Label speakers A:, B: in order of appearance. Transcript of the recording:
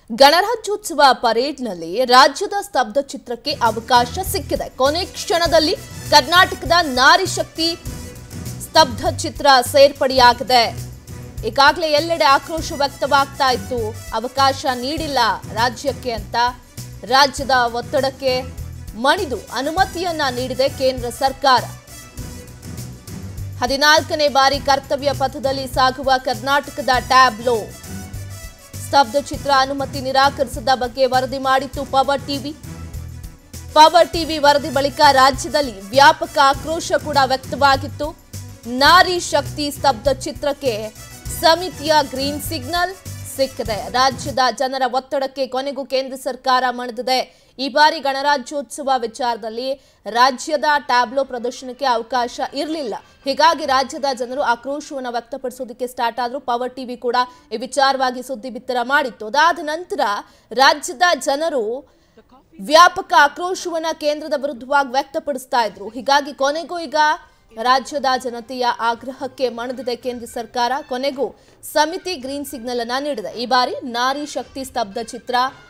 A: ಗಣರಾಜ್ಯೋತ್ಸವ ಪರೇಡ್ನಲ್ಲಿ ರಾಜ್ಯದ ಸ್ತಬ್ಧ ಚಿತ್ರಕ್ಕೆ ಅವಕಾಶ ಸಿಕ್ಕಿದೆ ಕೊನೆ ಕ್ಷಣದಲ್ಲಿ ಕರ್ನಾಟಕದ ನಾರಿ ಶಕ್ತಿ ಸ್ತಬ್ಧ ಚಿತ್ರ ಸೇರ್ಪಡೆಯಾಗಿದೆ ಈಗಾಗಲೇ ಎಲ್ಲೆಡೆ ಆಕ್ರೋಶ ವ್ಯಕ್ತವಾಗ್ತಾ ಇತ್ತು ಅವಕಾಶ ನೀಡಿಲ್ಲ ರಾಜ್ಯಕ್ಕೆ ಅಂತ ರಾಜ್ಯದ ಒತ್ತಡಕ್ಕೆ ಮಣಿದು ಅನುಮತಿಯನ್ನ ನೀಡಿದೆ ಕೇಂದ್ರ ಸರ್ಕಾರ ಹದಿನಾಲ್ಕನೇ ಬಾರಿ ಕರ್ತವ್ಯ ಪಥದಲ್ಲಿ ಸಾಗುವ ಕರ್ನಾಟಕದ ಟ್ಯಾಬ್ಲೋ ಸ್ತಬ್ಧ ಚಿತ್ರ ಅನುಮತಿ ನಿರಾಕರಿಸಿದ ಬಗ್ಗೆ ವರದಿ ಮಾಡಿತ್ತು ಪವರ್ ಟಿವಿ ಪವರ್ ಟಿವಿ ವರದಿ ಬಳಿಕ ರಾಜ್ಯದಲ್ಲಿ ವ್ಯಾಪಕ ಆಕ್ರೋಶ ಕೂಡ ವ್ಯಕ್ತವಾಗಿತ್ತು ನಾರಿ ಶಕ್ತಿ ಸ್ತಬ್ಧ ಚಿತ್ರಕ್ಕೆ ಸಮಿತಿಯ ಗ್ರೀನ್ ಸಿಗ್ನಲ್ ಸಿಕ್ಕಿದೆ ರಾಜ್ಯದ ಜನರ ಒತ್ತಡಕ್ಕೆ ಕೊನೆಗೂ ಕೇಂದ್ರ ಸರ್ಕಾರ ಮಣಿದಿದೆ ಈ ಬಾರಿ ಗಣರಾಜ್ಯೋತ್ಸವ ವಿಚಾರದಲ್ಲಿ ರಾಜ್ಯದ ಟ್ಯಾಬ್ಲೋ ಪ್ರದರ್ಶನಕ್ಕೆ ಅವಕಾಶ ಇರಲಿಲ್ಲ ಹೀಗಾಗಿ ರಾಜ್ಯದ ಜನರು ಆಕ್ರೋಶವನ್ನು ವ್ಯಕ್ತಪಡಿಸೋದಕ್ಕೆ ಸ್ಟಾರ್ಟ್ ಆದ್ರು ಪವರ್ ಟಿವಿ ಕೂಡ ಈ ವಿಚಾರವಾಗಿ ಸುದ್ದಿ ಬಿತ್ತರ ಮಾಡಿತ್ತು ಅದಾದ ನಂತರ ರಾಜ್ಯದ ಜನರು ವ್ಯಾಪಕ ಆಕ್ರೋಶವನ್ನ ಕೇಂದ್ರದ ವಿರುದ್ಧವಾಗಿ ವ್ಯಕ್ತಪಡಿಸ್ತಾ ಇದ್ರು ಹೀಗಾಗಿ ಕೊನೆಗೂ ಈಗ ರಾಜ್ಯದ ಜನತೆಯ ಆಗ್ರಹಕ್ಕೆ ಮಣಿದಿದೆ ಕೇಂದ್ರ ಸರ್ಕಾರ ಕೊನೆಗೂ ಸಮಿತಿ ಗ್ರೀನ್ ಸಿಗ್ನಲ್ ಅನ್ನ ನೀಡಿದೆ ಈ ಬಾರಿ ನಾರಿ ಶಕ್ತಿ ಸ್ತಬ್ಧ ಚಿತ್ರ